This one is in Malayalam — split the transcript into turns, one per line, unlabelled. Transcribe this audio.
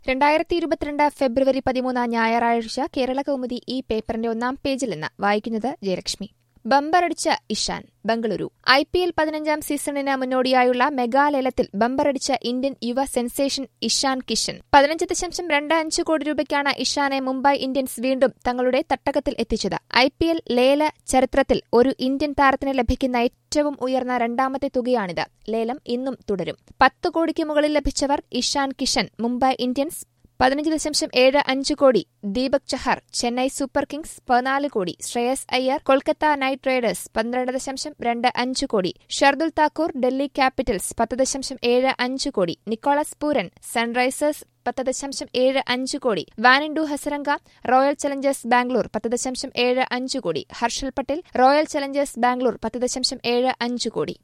രണ്ടായിരത്തി ഇരുപത്തിരണ്ട് ഫെബ്രുവരി പതിമൂന്ന് ഞായറാഴ്ച കേരള കൗമുദി ഈ പേപ്പറിന്റെ ഒന്നാം പേജിൽ നിന്ന് വായിക്കുന്നത് ജയലക്ഷ്മി ബമ്പറടിച്ച Ishan Bengaluru I P L പതിനഞ്ചാം സീസണിന് മുന്നോടിയായുള്ള മെഗാലേലത്തിൽ ബമ്പറടിച്ച ഇന്ത്യൻ യുവ സെൻസേഷൻ ഇഷാൻ കിഷൻ പതിനഞ്ച് ദശാംശം രണ്ട് അഞ്ച് കോടി രൂപയ്ക്കാണ് ഇഷാനെ മുംബൈ ഇന്ത്യൻസ് വീണ്ടും തങ്ങളുടെ തട്ടകത്തിൽ എത്തിച്ചത് ഐ പി എൽ ലേല ചരിത്രത്തിൽ ഒരു ഇന്ത്യൻ താരത്തിന് ലഭിക്കുന്ന ഏറ്റവും ഉയർന്ന രണ്ടാമത്തെ തുകയാണിത് ലേലം ഇന്നും തുടരും പത്ത് കോടിക്ക് മുകളിൽ ലഭിച്ചവർ ഇഷാൻ കിഷൻ മുംബൈ ഇന്ത്യൻസ് പതിനഞ്ച് ദശാംശം ഏഴ് അഞ്ച് കോടി ദീപക് ചഹർ ചെന്നൈ സൂപ്പർ കിങ്സ് പതിനാല് കോടി ശ്രേയസ് അയ്യർ കൊൽക്കത്ത നൈറ്റ് റൈഡേഴ്സ് പന്ത്രണ്ട് ദശാംശം രണ്ട് അഞ്ച് കോടി ഷർദുൽ താക്കൂർ ഡൽഹി ക്യാപിറ്റൽസ് പത്ത് ദശാംശം ഏഴ് അഞ്ച് കോടി നിക്കോളസ് പൂരൻ സൺറൈസേഴ്സ് പത്ത് ദശാംശം ഏഴ് അഞ്ച് കോടി വാനിൻഡു ഹസരംഗ റോയൽ ചലഞ്ചേഴ്സ് ബാംഗ്ലൂർ പത്ത് ദശാംശം ഏഴ് അഞ്ച് കോടി ഹർഷൽ പട്ടേൽ റോയൽ ചലഞ്ചേഴ്സ് ബാംഗ്ലൂർ പത്ത് ദശാംശം ഏഴ് അഞ്ച് കോടി